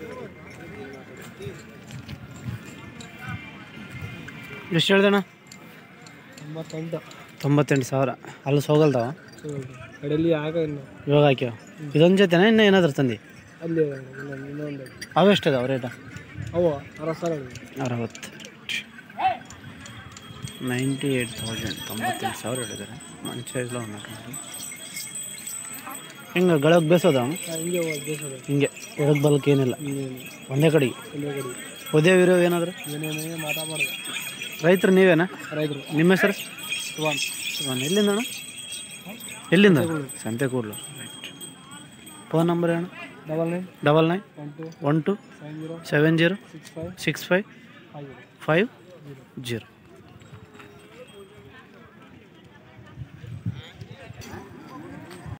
ಎಷ್ಟು ಹೇಳ್ದಣ್ಣ ತೊಂಬತ್ತೆಂಟು ತೊಂಬತ್ತೆಂಟು ಸಾವಿರ ಅಲ್ಲಿ ಹೋಗಲ್ತಾವ ಕಡೆಯಲ್ಲಿ ಆಗ ಇನ್ನು ಇವಾಗ ಹಾಕ್ಯಾವ ಇದೊಂದು ಜೊತೆನಾ ಇನ್ನೂ ಏನಾದ್ರು ತಂದು ಅಲ್ಲಿ ಇನ್ನೊಂದು ಇನ್ನೊಂದು ಅವೆಷ್ಟದಾವ ರೇಟ ಅವ ಅರವತ್ತು ಸಾವಿರ ಅರವತ್ತು ನೈಂಟಿ ಏಯ್ಟ್ ತೌಸಂಡ್ ತೊಂಬತ್ತೆಂಟು ಸಾವಿರ ಹೇಳಿದ್ದಾರೆ ಮಂಚ ಇಲ್ಲ ನೋಡಿ ಹಿಂಗೆ ಗಳಕ್ಕೆ ಬೇಸೋದ ಹಿಂಗೆ ದೇಶದ ಹಿಂಗೆ ಹೊರಗೆ ಬಲಕ್ಕೆ ಏನಿಲ್ಲ ಇನ್ನೇನು ಒಂದೇ ಕಡೆಗೆ ಒಂದೇ ಕಡೆ ಒದೇ ವಿರೋ ಏನಾದ್ರು ಏನೇನೇ ಮಾತಾಡಬಾರ್ದು ರೈತರು ನೀವೇನಾ ರೈತರು ನಿಮ್ಮ ಹೆಸರು ಸುವಾನ್ ಶಿವನ್ ಎಲ್ಲಿಂದ ಅಣ್ಣ ಎಲ್ಲಿಂದ ಸಂತೆಕೂಡ್ಲು ರೈಟ್ ಫೋನ್ ನಂಬರ್ ಅಣ್ಣ double nine double nine one two one two seven zero seven zero six five six five five zero five zero